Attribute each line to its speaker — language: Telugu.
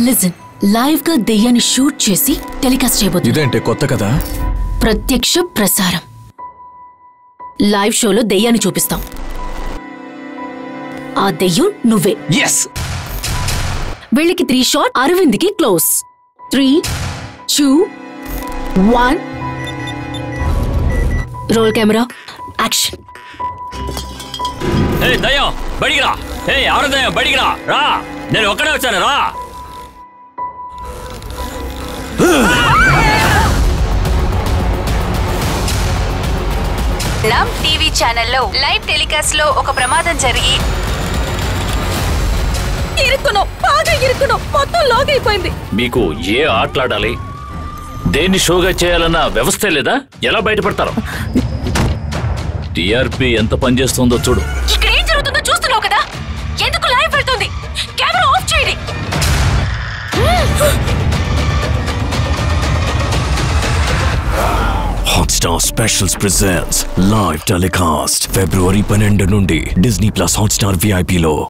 Speaker 1: లిజన్ లైవ్ గా దెయ్యాన్ని షూట్ చేసి టెలికాస్ట్ చేయబోతుంది
Speaker 2: ఇదేంటే కొత్త కదా
Speaker 1: ప్రత్యక్ష ప్రసారం లైవ్ షోలో దెయ్యాన్ని చూపిస్తాం ఆ దెయ్యం నువ్వే
Speaker 2: ఎస్
Speaker 1: వీళ్ళకి త్రీ షాట్ అరవింద్కి close three two one roll camera action
Speaker 3: ఏ దయ్యం బడికి రా ఏ ఎవరు దయ్యం బడికి రా రా నేను ఒక్కడే వచ్చాను రా
Speaker 4: నమ్ టీవీ ఛానల్లో లైవ్ టెలికాస్ట్ లో ఒక ప్రమాదం జరిగి
Speaker 5: ఇరుక్కున్నాం బాగా ఇరుక్కున్నాం మొత్తం లాగ్ అయిపోయింది
Speaker 3: మీకు ఏ ఆటలాడాలి దేన్ని షోగా చేయాలన్న వ్యవస్థే లేదా ఎలా బయటపడతారు టిఆర్పి ఎంత పనిచేస్తుందో చూడు
Speaker 1: ఇక్కడ ఏం జరుగుతుందో చూస్తున్నావు కదా ఎందుకు లైవ్ వెళ్తుంది కెమెరా ఆఫ్ చేయండి
Speaker 6: Hotstar specials presents live telecast ఫిబ్రవరి పన్నెండు నుండి డిజ్నీ ప్లస్ హాట్స్టార్ విఐపిలో